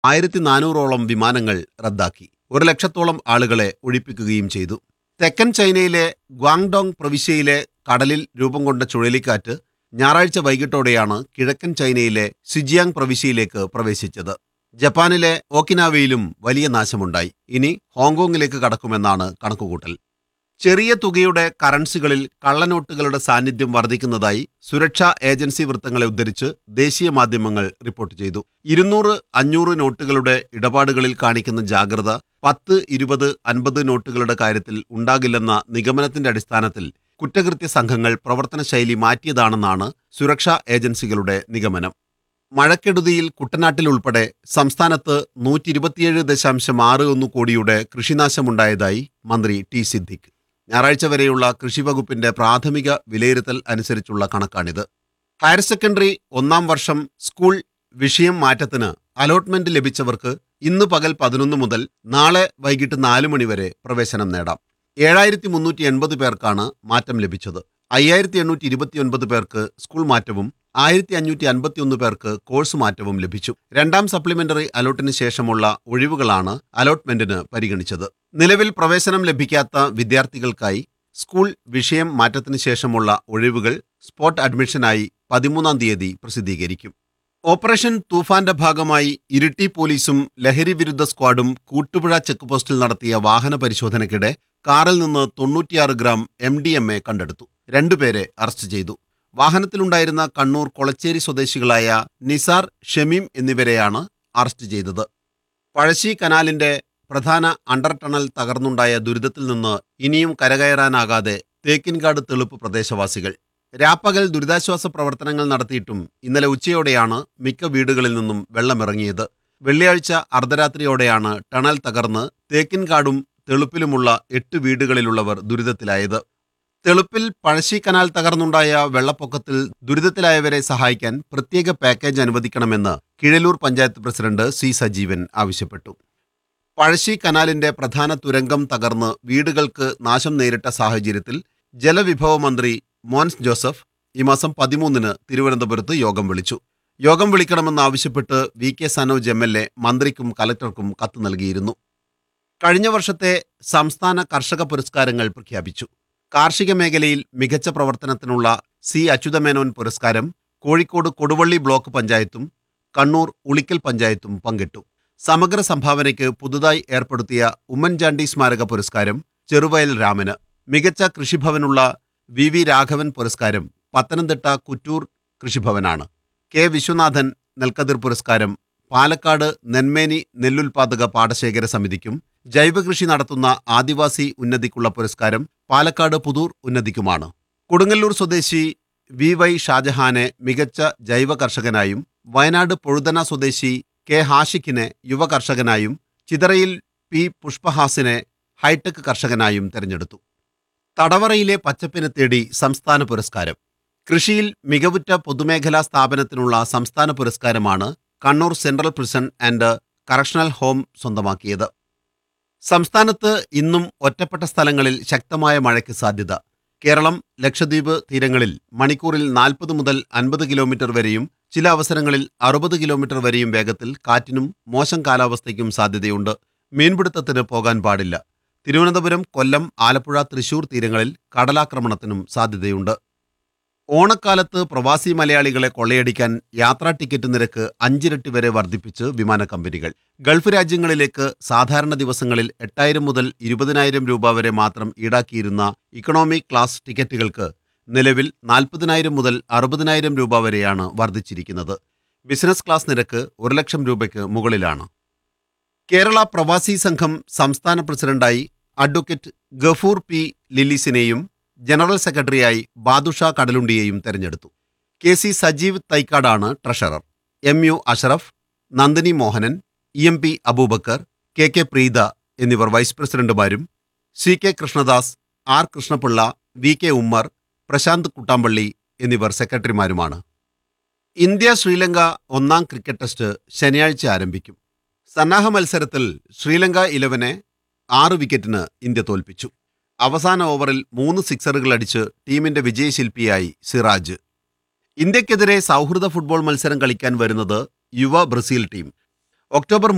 ആയിരത്തി നാനൂറോളം വിമാനങ്ങൾ റദ്ദാക്കി ഒരു ലക്ഷത്തോളം ആളുകളെ ഒഴിപ്പിക്കുകയും ചെയ്തു തെക്കൻ ചൈനയിലെ ഗ്വാങ്ഡോങ് പ്രവിശ്യയിലെ കടലിൽ രൂപം കൊണ്ട ചുഴലിക്കാറ്റ് ഞായറാഴ്ച വൈകിട്ടോടെയാണ് കിഴക്കൻ ചൈനയിലെ സിജിയാങ് പ്രവിശ്യയിലേക്ക് പ്രവേശിച്ചത് ജപ്പാനിലെ ഓക്കിനാവയിലും വലിയ നാശമുണ്ടായി ഇനി ഹോങ്കോങ്ങിലേക്ക് കടക്കുമെന്നാണ് കണക്കുകൂട്ടൽ ചെറിയ തുകയുടെ കറൻസികളിൽ കള്ളനോട്ടുകളുടെ സാന്നിധ്യം വർദ്ധിക്കുന്നതായി സുരക്ഷാ ഏജൻസി വൃത്തങ്ങളെ ഉദ്ധരിച്ച് ദേശീയ മാധ്യമങ്ങൾ റിപ്പോർട്ട് ചെയ്തു ഇരുന്നൂറ് അഞ്ഞൂറ് നോട്ടുകളുടെ ഇടപാടുകളിൽ കാണിക്കുന്ന ജാഗ്രത പത്ത് ഇരുപത് അൻപത് നോട്ടുകളുടെ കാര്യത്തിൽ ഉണ്ടാകില്ലെന്ന നിഗമനത്തിന്റെ അടിസ്ഥാനത്തിൽ കുറ്റകൃത്യ സംഘങ്ങൾ പ്രവർത്തന ശൈലി മാറ്റിയതാണെന്നാണ് സുരക്ഷാ ഏജൻസികളുടെ നിഗമനം മഴക്കെടുതിയിൽ കുട്ടനാട്ടിൽ ഉൾപ്പെടെ സംസ്ഥാനത്ത് നൂറ്റി ഇരുപത്തിയേഴ് ദശാംശം ആറ് ഒന്ന് കോടിയുടെ കൃഷിനാശമുണ്ടായതായി മന്ത്രി ടി സിദ്ദിഖ് ഞായറാഴ്ച വരെയുള്ള കൃഷിവകുപ്പിന്റെ പ്രാഥമിക വിലയിരുത്തൽ അനുസരിച്ചുള്ള കണക്കാണിത് ഹയർ സെക്കൻഡറി ഒന്നാം വർഷം സ്കൂൾ വിഷയം മാറ്റത്തിന് അലോട്ട്മെന്റ് ലഭിച്ചവർക്ക് ഇന്ന് പകൽ പതിനൊന്ന് മുതൽ നാളെ വൈകിട്ട് നാല് മണിവരെ പ്രവേശനം നേടാം ഏഴായിരത്തി മുന്നൂറ്റി എൺപത് പേർക്കാണ് മാറ്റം ലഭിച്ചത് അയ്യായിരത്തി എണ്ണൂറ്റി ഇരുപത്തിയൊൻപത് പേർക്ക് സ്കൂൾ മാറ്റവും ആയിരത്തി അഞ്ഞൂറ്റി അൻപത്തിയൊന്ന് പേർക്ക് കോഴ്സ് മാറ്റവും ലഭിച്ചു രണ്ടാം സപ്ലിമെന്ററി അലോട്ടിന് ശേഷമുള്ള ഒഴിവുകളാണ് അലോട്ട്മെന്റിന് പരിഗണിച്ചത് നിലവിൽ പ്രവേശനം ലഭിക്കാത്ത വിദ്യാർത്ഥികൾക്കായി സ്കൂൾ വിഷയം മാറ്റത്തിന് ശേഷമുള്ള ഒഴിവുകൾ സ്പോട്ട് അഡ്മിഷനായി പതിമൂന്നാം തീയതി പ്രസിദ്ധീകരിക്കും ഓപ്പറേഷൻ തൂഫാന്റെ ഭാഗമായി ഇരിട്ടി പോലീസും ലഹരി വിരുദ്ധ സ്ക്വാഡും കൂട്ടുപുഴ ചെക്ക് പോസ്റ്റിൽ നടത്തിയ വാഹന പരിശോധനയ്ക്കിടെ കാറിൽ നിന്ന് തൊണ്ണൂറ്റിയാറ് gram M D M A കണ്ടെടുത്തു രണ്ടുപേരെ അറസ്റ്റ് ചെയ്തു വാഹനത്തിലുണ്ടായിരുന്ന കണ്ണൂർ കൊളച്ചേരി സ്വദേശികളായ നിസാർ ഷമീം എന്നിവരെയാണ് അറസ്റ്റ് ചെയ്തത് പഴശ്ശി കനാലിന്റെ പ്രധാന അണ്ടർ ടണൽ തകർന്നുണ്ടായ ദുരിതത്തിൽ നിന്ന് ഇനിയും കരകയറാനാകാതെ തേക്കിൻകാട് തെളുപ്പ് പ്രദേശവാസികൾ രാപ്പകൽ ദുരിതാശ്വാസ പ്രവർത്തനങ്ങൾ നടത്തിയിട്ടും ഇന്നലെ ഉച്ചയോടെയാണ് മിക്ക വീടുകളിൽ നിന്നും വെള്ളമിറങ്ങിയത് വെള്ളിയാഴ്ച അർദ്ധരാത്രിയോടെയാണ് ടണൽ തകർന്ന് തേക്കിൻകാടും തെളുപ്പിലുമുള്ള എട്ട് വീടുകളിലുള്ളവർ ദുരിതത്തിലായത് തെളുപ്പിൽ പഴശ്ശി കനാൽ തകർന്നുണ്ടായ വെള്ളപ്പൊക്കത്തിൽ ദുരിതത്തിലായവരെ സഹായിക്കാൻ പ്രത്യേക പാക്കേജ് അനുവദിക്കണമെന്ന് കിഴലൂർ പഞ്ചായത്ത് പ്രസിഡന്റ് സി സജീവൻ ആവശ്യപ്പെട്ടു പഴശ്ശി കനാലിന്റെ പ്രധാന തുരങ്കം തകർന്ന് വീടുകൾക്ക് നാശം നേരിട്ട സാഹചര്യത്തിൽ ജലവിഭവ മന്ത്രി മോൻസ് ജോസഫ് ഈ മാസം പതിമൂന്നിന് തിരുവനന്തപുരത്ത് യോഗം വിളിച്ചു യോഗം വിളിക്കണമെന്നാവശ്യപ്പെട്ട് V K Sanoj M L A മന്ത്രിക്കും കലക്ടർക്കും കത്ത് നൽകിയിരുന്നു കഴിഞ്ഞ വർഷത്തെ സംസ്ഥാന കർഷക പുരസ്കാരങ്ങൾ പ്രഖ്യാപിച്ചു കാർഷിക മേഖലയിൽ മികച്ച പ്രവർത്തനത്തിനുള്ള സി അച്യുതമേനോൻ പുരസ്കാരം കോഴിക്കോട് കൊടുവള്ളി ബ്ലോക്ക് പഞ്ചായത്തും കണ്ണൂർ ഉളിക്കൽ പഞ്ചായത്തും പങ്കിട്ടു സമഗ്ര സംഭാവനയ്ക്ക് പുതുതായി ഏർപ്പെടുത്തിയ ഉമ്മൻചാണ്ടി സ്മാരക പുരസ്കാരം ചെറുവയൽ രാമന് മികച്ച കൃഷിഭവനുള്ള വി വി രാഘവൻ പുരസ്കാരം പത്തനംതിട്ട കുറ്റൂർ കൃഷിഭവനാണ് കെ വിശ്വനാഥൻ നെൽക്കതിർ പുരസ്കാരം പാലക്കാട് നെന്മേനി നെല്ലുൽപാദക പാടശേഖര സമിതിക്കും ജൈവകൃഷി നടത്തുന്ന ആദിവാസി ഉന്നതിക്കുള്ള പുരസ്കാരം പാലക്കാട് പുതൂർ ഉന്നതിക്കുമാണ് കൊടുങ്ങല്ലൂർ സ്വദേശി വി വൈ ഷാജഹാനെ മികച്ച ജൈവ കർഷകനായും വയനാട് പൊഴുതന സ്വദേശി കെ ഹാഷിഖിനെ യുവ കർഷകനായും ചിതറയിൽ പി പുഷ്പഹാസിനെ ഹൈടെക് കർഷകനായും തെരഞ്ഞെടുത്തു തടവറയിലെ പച്ചപ്പിനെ തേടി സംസ്ഥാന പുരസ്കാരം കൃഷിയിൽ മികവുറ്റ പൊതുമേഖലാ സ്ഥാപനത്തിനുള്ള സംസ്ഥാന പുരസ്കാരമാണ് Kannur central prison and correctional home സ്വന്തമാക്കിയത് സംസ്ഥാനത്ത് ഇന്നും ഒറ്റപ്പെട്ട സ്ഥലങ്ങളിൽ ശക്തമായ മഴയ്ക്ക് സാധ്യത കേരളം ലക്ഷദ്വീപ് തീരങ്ങളിൽ മണിക്കൂറിൽ നാൽപ്പത് മുതൽ അൻപത് കിലോമീറ്റർ വരെയും ചില അവസരങ്ങളിൽ അറുപത് കിലോമീറ്റർ വരെയും വേഗത്തിൽ കാറ്റിനും മോശം കാലാവസ്ഥയ്ക്കും സാധ്യതയുണ്ട് മീൻപിടുത്തത്തിന് പോകാൻ പാടില്ല തിരുവനന്തപുരം കൊല്ലം ആലപ്പുഴ തൃശൂർ തീരങ്ങളിൽ കടലാക്രമണത്തിനും സാധ്യതയുണ്ട് ഓണക്കാലത്ത് പ്രവാസി മലയാളികളെ കൊള്ളയടിക്കാൻ യാത്രാ ടിക്കറ്റ് നിരക്ക് അഞ്ചിരട്ടി വരെ വർദ്ധിപ്പിച്ച് വിമാന കമ്പനികൾ ഗൾഫ് രാജ്യങ്ങളിലേക്ക് സാധാരണ ദിവസങ്ങളിൽ എട്ടായിരം മുതൽ ഇരുപതിനായിരം രൂപ വരെ മാത്രം ഈടാക്കിയിരുന്ന ഇക്കണോമി ക്ലാസ് ടിക്കറ്റുകൾക്ക് നിലവിൽ നാൽപ്പതിനായിരം മുതൽ അറുപതിനായിരം രൂപ വരെയാണ് വർദ്ധിച്ചിരിക്കുന്നത് ബിസിനസ് ക്ലാസ് നിരക്ക് ഒരു ലക്ഷം രൂപയ്ക്ക് മുകളിലാണ് കേരള പ്രവാസി സംഘം സംസ്ഥാന പ്രസിഡന്റായി അഡ്വക്കേറ്റ് ഗഫൂർ പി ലിലീസിനെയും ജനറൽ സെക്രട്ടറിയായി ബാദുഷ കടലുണ്ടിയെയും തെരഞ്ഞെടുത്തു കെ സി സജീവ് തൈക്കാടാണ് treasurer M U Asharaf Nandini Mohanan E M P Aboobacker K K Preetha എന്നിവർ വൈസ് പ്രസിഡന്റുമാരും C K Krishnadas R Krishnapillai V K Ummer Prasanth Kuttampally എന്നിവർ സെക്രട്ടറിമാരുമാണ് ഇന്ത്യ ശ്രീലങ്ക ഒന്നാം ക്രിക്കറ്റ് ടെസ്റ്റ് ശനിയാഴ്ച ആരംഭിക്കും സന്നാഹ മത്സരത്തിൽ ശ്രീലങ്ക ഇലവനെ ആറ് വിക്കറ്റിന് ഇന്ത്യ തോൽപ്പിച്ചു അവസാന ഓവറിൽ മൂന്ന് സിക്സറുകൾ അടിച്ച് ടീമിന്റെ വിജയശില്പിയായി സിറാജ് ഇന്ത്യക്കെതിരെ സൗഹൃദ ഫുട്ബോൾ മത്സരം കളിക്കാൻ വരുന്നത് യുവ ബ്രസീൽ ടീം ഒക്ടോബർ